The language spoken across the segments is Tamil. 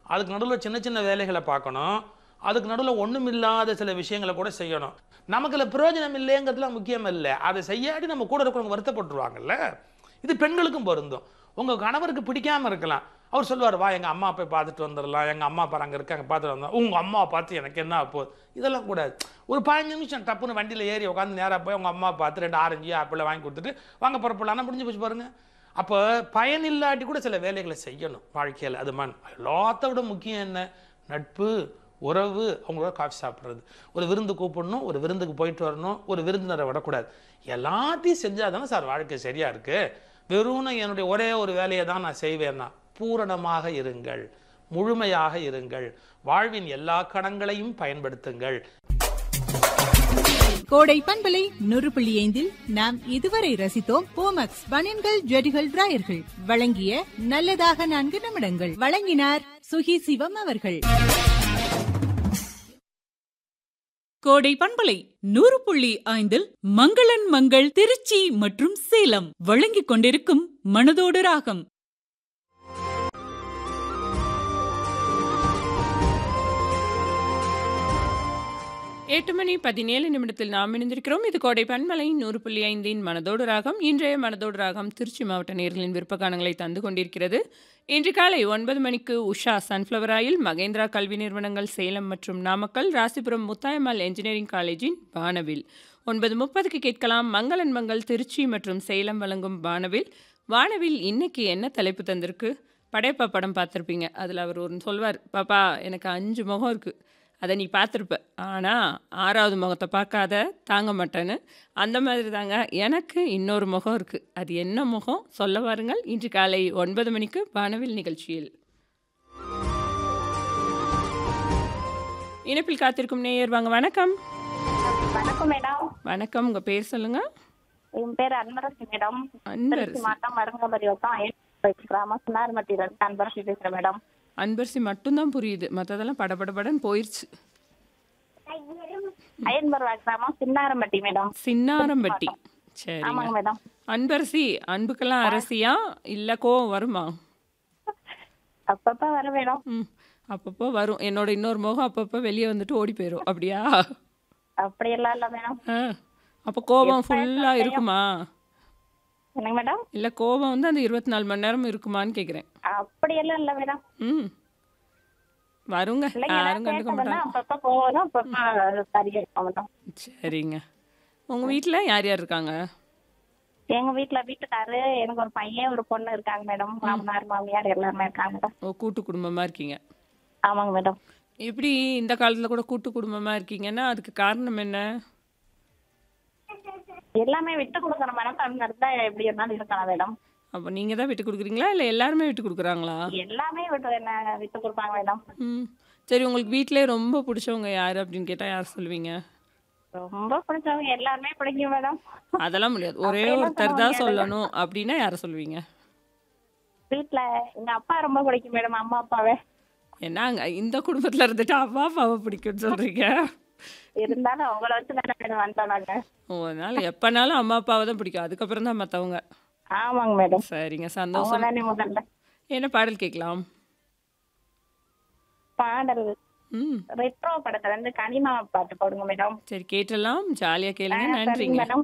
அதுக்கு நடுவில் சின்ன சின்ன வேலைகளை பார்க்கணும் அதுக்கு நடுவில் ஒண்ணும் இல்லாத சில விஷயங்களை கூட செய்யணும் நமக்குல பிரயோஜனம் இல்லைங்கிறதுலாம் முக்கியம் இல்லை அதை செய்யாடி நம்ம கூட இருக்கிறவங்க வருத்தப்பட்டுருவாங்கல்ல இது பெண்களுக்கும் பொருந்தும் உங்க கணவருக்கு பிடிக்காம இருக்கலாம் அவர் சொல்லுவார் வா எங்க அம்மா போய் பார்த்துட்டு வந்துடலாம் எங்க அம்மா அப்பா அங்கே இருக்காங்க பார்த்துட்டு வந்தோம் உங்க அம்மா பார்த்து எனக்கு என்ன போகுது இதெல்லாம் கூடாது ஒரு பதினஞ்சு நிமிஷம் டப்புன்னு வண்டியில் ஏறி உட்காந்து நேராக போய் உங்க அம்மா பார்த்து ரெண்டு ஆரஞ்சு ஆப்பிள் வாங்கி கொடுத்துட்டு வாங்க புறப்படலாம் முடிஞ்சு போச்சு பாருங்க அப்போ பயன் இல்லாட்டி கூட சில வேலைகளை செய்யணும் வாழ்க்கையில் அது மண் எல்லாத்த விட முக்கியம் என்ன நட்பு உறவு அவங்களோட காஃபி சாப்பிட்றது ஒரு விருந்து கூப்பிடணும் ஒரு விருந்துக்கு போயிட்டு வரணும் ஒரு விருந்தினரை விடக்கூடாது எல்லாத்தையும் செஞ்சால் தானே சார் வாழ்க்கை சரியா இருக்கு வெறும் நான் என்னுடைய ஒரே ஒரு வேலையை தான் நான் செய்வேன்னா பூரணமாக இருங்கள் முழுமையாக இருங்கள் வாழ்வின் எல்லா கணங்களையும் பயன்படுத்துங்கள் கோடை பண்பலை நூறு புள்ளி ஐந்தில் நாம் இதுவரை ரசித்தோம் போமக்ஸ் பனியன்கள் ஜெடிகள் டிராயர்கள் வழங்கிய நல்லதாக நான்கு நிமிடங்கள் வழங்கினார் சுகி சிவம் அவர்கள் கோடை பண்பலை நூறு புள்ளி ஐந்தில் மங்களன் மங்கள் திருச்சி மற்றும் சேலம் வழங்கிக் கொண்டிருக்கும் மனதோடு ராகம் எட்டு மணி பதினேழு நிமிடத்தில் நாம் இணைந்திருக்கிறோம் இது கோடை பன்மலை நூறு புள்ளி ஐந்தின் மனதோடு ராகம் இன்றைய மனதோடு ராகம் திருச்சி மாவட்ட நேர்களின் விருப்பகானங்களை தந்து கொண்டிருக்கிறது இன்று காலை ஒன்பது மணிக்கு உஷா சன்ஃப்ளவர் ஆயில் மகேந்திரா கல்வி நிறுவனங்கள் சேலம் மற்றும் நாமக்கல் ராசிபுரம் முத்தாயம்மாள் என்ஜினியரிங் காலேஜின் வானவில் ஒன்பது முப்பதுக்கு கேட்கலாம் மங்களன் மங்கள் திருச்சி மற்றும் சேலம் வழங்கும் வானவில் வானவில் இன்னைக்கு என்ன தலைப்பு தந்திருக்கு படையப்பா படம் பார்த்துருப்பீங்க அதில் அவர் ஒரு சொல்வார் பாப்பா எனக்கு அஞ்சு முகம் இருக்குது அதை நீ பார்த்துருப்ப ஆனால் ஆறாவது முகத்தை பார்க்காத தாங்க மாட்டேன்னு அந்த மாதிரி தாங்க எனக்கு இன்னொரு முகம் இருக்குது அது என்ன முகம் சொல்ல வாருங்கள் இன்று காலை ஒன்பது மணிக்கு வானவில் நிகழ்ச்சியில் இணைப்பில் காத்திருக்கும் நேயர் வாங்க வணக்கம் வணக்கம் மேடம் வணக்கம் உங்கள் பேர் சொல்லுங்கள் என் பேர் அன்பரசி மேடம் அன்பரசி. திருச்சி மாவட்டம் மருங்கபரி வட்டம் கிராமம் சுனார்மட்டியில இருந்து அன்பரசி பேசுறேன் மேடம் அன்பரிசி மட்டும்தான் புரியுது மற்றதெல்லாம் படபடபடன்னு போயிடுச்சு அயன்பர்வா கிராமம் சின்னாரம்பட்டி மேடம் சின்னாரம்பட்டி ஆமாங்க சரிங்க மேடம் அன்பரசி அன்புக்கெல்லாம் அரசியா இல்லை கோவம் வருமா அப்பப்ப வர மேடம் ம் அப்பப்போ வரும் என்னோட இன்னொரு முகம் அப்பப்போ வெளியே வந்துட்டு ஓடி போயிடும் அப்படியா அப்படியெல்லாம் இல்ல மேடம் ஆ அப்போ கோபம் ஃபுல்லாக இருக்குமா என்னங்க மேடம் இல்லை கோபம் வந்து அந்த இருபத்தி நாலு மணி நேரம் இருக்குமான்னு கேட்குறேன் அப்படியெல்லாம் இல்ல மேடம் ம் வருங்க இல்லைங்க யாரும் கண்டுக்க பேசுறதுன்னா மாட்டாங்க அப்பப்ப போகணும் அப்பப்ப சரியா இருக்கும் மேடம் சரிங்க உங்கள் வீட்டில் யார் யார் இருக்காங்க எங்க வீட்டுல வீட்டுக்காரு எனக்கு ஒரு பையன் ஒரு பொண்ணு இருக்காங்க மேடம் மாமனார் மாமியார் எல்லாருமே இருக்காங்க மேடம் ஓ கூட்டு குடும்பமாக இருக்கீங்க ஆமாங்க மேடம் எப்படி இந்த காலத்தில் கூட கூட்டு குடும்பமாக இருக்கீங்கன்னா அதுக்கு காரணம் என்ன எல்லாமே விட்டு கொடுக்குற மேடம் தமிழ் இருந்தா எப்படி இருந்தாலும் இருக்கலாம் மேடம் அப்போ நீங்கள் தான் விட்டு கொடுக்குறீங்களா இல்லை எல்லாருமே விட்டு கொடுக்குறாங்களா எல்லாமே விட்டு என்ன விட்டு கொடுப்பாங்க மேடம் ம் சரி உங்களுக்கு வீட்டிலே ரொம்ப பிடிச்சவங்க யார் அப்படின்னு கேட்டால் யார் சொல்லுவீங்க ரொம்ப பிடிச்சவங்க எல்லாருமே பிடிக்கும் மேடம் அதெல்லாம் முடியாது ஒரே அப்படியெல்லாம் ஒருத்தர் சொல்ல தான் முடியாது. சொல்லணும் அப்படின்னா யாரை சொல்லுவீங்க வீட்ல எங்க அப்பா ரொம்ப பிடிக்கும் மேடம் அம்மா அப்பாவே என்னங்க இந்த குடும்பத்தில் இருந்துட்டு அப்பா அப்பாவை பிடிக்கும்னு சொல்கிறீங்க இருந்தாலும் அவங்கள வச்சு தானே மேடம் வந்தோம் நாங்க ஓ அதனால எப்போனாலும் அம்மா அப்பாவை தான் பிடிக்கும் அதுக்கப்புறம் தான் மற்றவங்க ஆமாங்க மேடம் சரிங்க அவங்க சந்தோஷம் தானே முதல்ல என்ன பாடல் கேட்கலாம் பாடல் ம் ரெட்ரோ படத்துல இருந்து கனிமா பாட்டு போடுங்க மேடம் சரி கேட்டலாம் ஜாலியாக கேளுங்க ஆ, சரிங்க நன்றிங்க மேடம்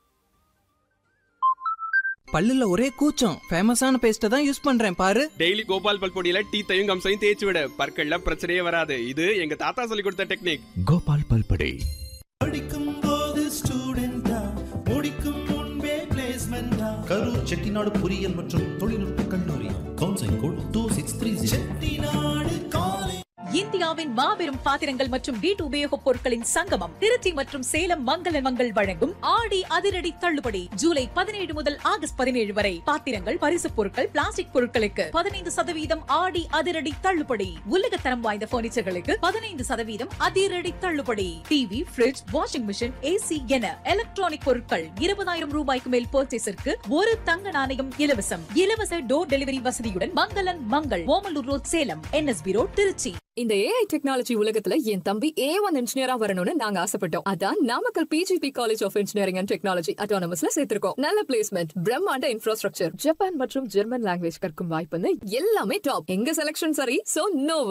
பல்லுல ஒரே கூச்சம் ஃபேமஸான பேஸ்ட்டை தான் யூஸ் பண்றேன் பாரு டெய்லி கோபால் பல் பொடியில டீத்தையும் கம்சையும் தேய்ச்சி விட பற்கள்ல பிரச்சனையே வராது இது எங்க தாத்தா சொல்லி கொடுத்த டெக்னிக் கோபால் பல்படை படிக்கும் போது ஸ்டூடெண்டா முடிக்கும் முன்பே பிளேஸ்மெண்டா கரூர் செட்டிநாடு பொறியியல் மற்றும் தொழில்நுட்ப கல்லூரி counselling code two six three Chettinad college இந்தியாவின் மாபெரும் பாத்திரங்கள் மற்றும் வீட்டு உபயோகப் பொருட்களின் சங்கமம் திருச்சி மற்றும் சேலம் மங்கள மங்கள் வழங்கும் ஆடி அதிரடி தள்ளுபடி ஜூலை பதினேழு முதல் ஆகஸ்ட் பதினேழு வரை பாத்திரங்கள் பரிசுப் பொருட்கள் பிளாஸ்டிக் பொருட்களுக்கு பதினைந்து சதவீதம் ஆடி அதிரடி தள்ளுபடி உலகத்தரம் வாய்ந்த பர்னிச்சர்களுக்கு பதினைந்து சதவீதம் அதிரடி தள்ளுபடி TV fridge washing machine AC என எலக்ட்ரானிக் பொருட்கள் இருபதாயிரம் ரூபாய்க்கு மேல் பர்ச்சேஸிற்கு ஒரு தங்க நாணயம் இலவசம் இலவச டோர் டெலிவரி வசதியுடன் மங்களன் Mangal Omalur road Salem NSB road Trichy இந்த ஏஐ டெக்னாலஜி உலகத்துல என் தம்பி ஏ ஒன் இன்ஜினியரா வரணும்னு நாங்க ஆசைப்பட்டோம் அதான் Namakkal PGP college of engineering and technology அட்டானமஸ்ல சேர்த்திருக்கோம் நல்ல பிளேஸ்மெண்ட் பிரம்மாண்ட இன்ஃப்ராஸ்ட்ரக்சர் ஜப்பான் மற்றும் ஜெர்மன் லாங்குவேஜ் கற்கும் வாய்ப்புன்னு எல்லாமே டாப் எங்க செலக்ஷன் சரி சோ நோ